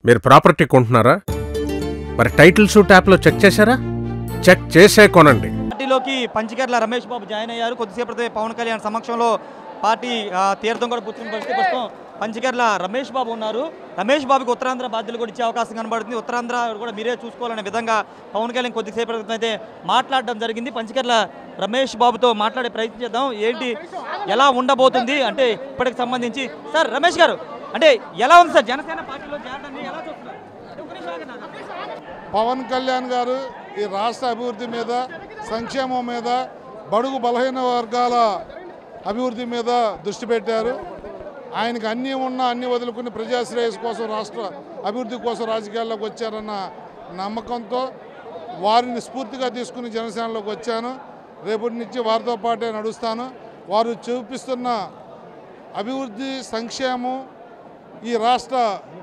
మీరు ప్రాపర్టీ కొంటున్నారా మరి టైటిల్స్ ట్యాప్లో చెక్ చేశారా చెక్ చేసే కొనండి పార్టీలోకి పంచకర్ల రమేష్ బాబు జాయిన్ అయ్యారు కొద్దిసేపటి పవన్ కళ్యాణ్ సమక్షంలో పార్టీ ఆ, తీర్థం కూడా పుచ్చిన పరిస్థితి ప్రస్తుతం పంచకర్ల రమేష్ బాబు ఉన్నారు రమేష్ బాబుకి ఉత్తరాంధ్ర బాధ్యతలు కూడా ఇచ్చే అవకాశం కనబడుతుంది ఉత్తరాంధ్ర కూడా మీరే చూసుకోవాలనే విధంగా పవన్ కళ్యాణ్ కొద్దిసేపటి క్రితం అయితే మాట్లాడడం జరిగింది పంచకర్ల రమేష్ బాబుతో మాట్లాడే ప్రయత్నం చేద్దాం ఏంటి ఎలా ఉండబోతుంది అంటే ఇప్పటికి సంబంధించి సార్ రమేష్ గారు అంటే ఎలా ఉంది సార్ జనసేన పార్టీలో చేరడాన్ని ఎలా చూస్తున్నారు ఒక నిమిషం ఆగండి నాకు. పవన్ కళ్యాణ్ గారు ఈ రాష్ట్ర అభివృద్ధి మీద సంక్షేమం మీద బడుగు బలహీన వర్గాల అభివృద్ధి మీద దృష్టి పెట్టారు ఆయనకు అన్నీ ఉన్నా అన్నీ వదులుకుని ప్రజాశ్రేయస్ కోసం రాష్ట్ర అభివృద్ధి కోసం రాజకీయాల్లోకి వచ్చారన్న నమ్మకంతో వారిని స్ఫూర్తిగా తీసుకుని జనసేనలోకి వచ్చాను రేపటి నుంచి వారితో పాటే నడుస్తాను వారు చూపిస్తున్న అభివృద్ధి సంక్షేమం ఈ రాష్ట్ర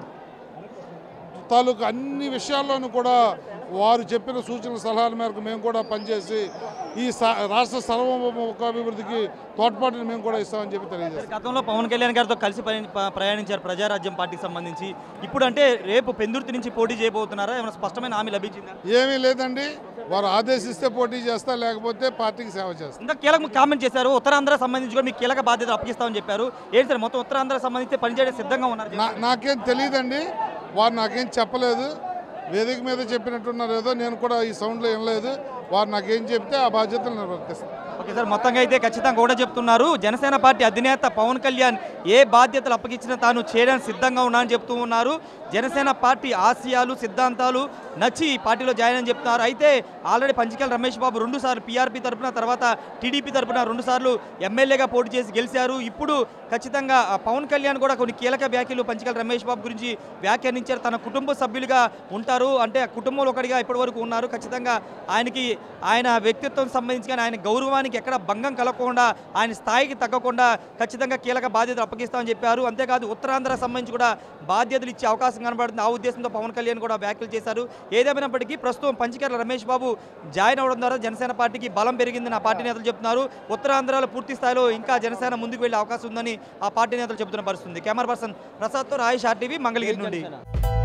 తాలూకు అన్ని విషయాల్లోనూ కూడా వారు చెప్పిన సూచన సలహాల మేరకు మేము కూడా పనిచేసి ఈ స- రాష్ట్ర సర్వముఖాభివృద్ధికి తోడ్పాటుని మేము కూడా ఇస్తామని చెప్పి తెలియజేస్తాం గతంలో పవన్ కళ్యాణ్ గారితో కలిసి పయని- ప- ప్రయాణించారు ప్రజారాజ్యం పార్టీకి సంబంధించి ఇప్పుడు అంటే రేపు పెందుర్తి నుంచి పోటీ చేయబోతున్నారా ఏమైనా స్పష్టమైన హామీ లభించిందా ఏమీ లేదండి వారు ఆదేశిస్తే పోటీ చేస్తా లేకపోతే పార్టీకి సేవ చేస్తాం ఇంకా కీలక కామెంట్ చేశారు ఉత్తరాంధ్ర సంబంధించి కూడా మీకు కీలక బాధ్యత అప్పగిస్తామని చెప్పారు ఏంటి సార్ మొత్తం ఉత్తరాంధ్ర సంబంధించి పనిచేయడం సిద్ధంగా ఉన్నారు నా నాకేం తెలియదండి వారు నాకేం చెప్పలేదు వేదిక మీద చెప్పినట్టున్నారు ఏదో నేను కూడా ఈ సౌండ్లో వినలేదు వారు నాకేం చెప్తే ఆ బాధ్యతలు నిర్వర్తిస్తాను ఓకే సార్ మొత్తంగా అయితే ఖచ్చితంగా కూడా చెప్తున్నారు జనసేన పార్టీ అధినేత పవన్ కళ్యాణ్ ఏ బాధ్యతలు అప్పగించినా తాను చేయడానికి సిద్ధంగా ఉన్నా అని చెప్తూ ఉన్నారు జనసేన పార్టీ ఆశయాలు సిద్ధాంతాలు నచ్చి ఈ పార్టీలో జాయిన్ అని చెప్తున్నారు అయితే ఆల్రెడీ పంచకల్ రమేష్ బాబు రెండు సార్లు పీఆర్పీ తరపున తర్వాత టీడీపీ తరపున రెండు సార్లు ఎమ్మెల్యేగా పోటీ చేసి గెలిచారు ఇప్పుడు ఖచ్చితంగా ఆ, పవన్ కళ్యాణ్ కూడా కొన్ని కీలక వ్యాఖ్యలు పంచకల్ రమేష్ బాబు గురించి వ్యాఖ్యానించారు తన కుటుంబ సభ్యులుగా ఉంటారు అంటే ఆ కుటుంబంలో ఒకటిగా ఇప్పటి వరకు ఉన్నారు ఖచ్చితంగా ఆయనకి ఆయన వ్యక్తిత్వం సంబంధించి కానీ ఆయన గౌరవానికి ఎక్కడ భంగం కలగకుండా ఆయన స్థాయికి తగ్గకుండా ఖచ్చితంగా కీలక బాధ్యతలు అప్పగిస్తామని చెప్పారు అంతేకాదు ఉత్తరాంధ్ర సంబంధించి కూడా బాధ్యతలు ఇచ్చే అవకాశం కనబడుతుంది ఆ ఉద్దేశంతో పవన్ కళ్యాణ్ కూడా వ్యాఖ్యలు చేశారు ఏదేమైనప్పటికీ ప్రస్తుతం పంచకర్ల రమేష్ బాబు జాయిన్ అవడం ద్వారా జనసేన పార్టీకి బలం పెరిగిందని ఆ పార్టీ నేతలు చెప్తున్నారు ఉత్తరాంధ్రలో పూర్తి స్థాయిలో ఇంకా జనసేన ముందుకు వెళ్ళే అవకాశం ఉందని ఆ పార్టీ నేతలు చెబుతున్న పరిస్థితుంది కెమెరా పర్సన్ ప్రసాద్తో రాయేష్ ఆర్టీవీ మంగళగిరి నుండి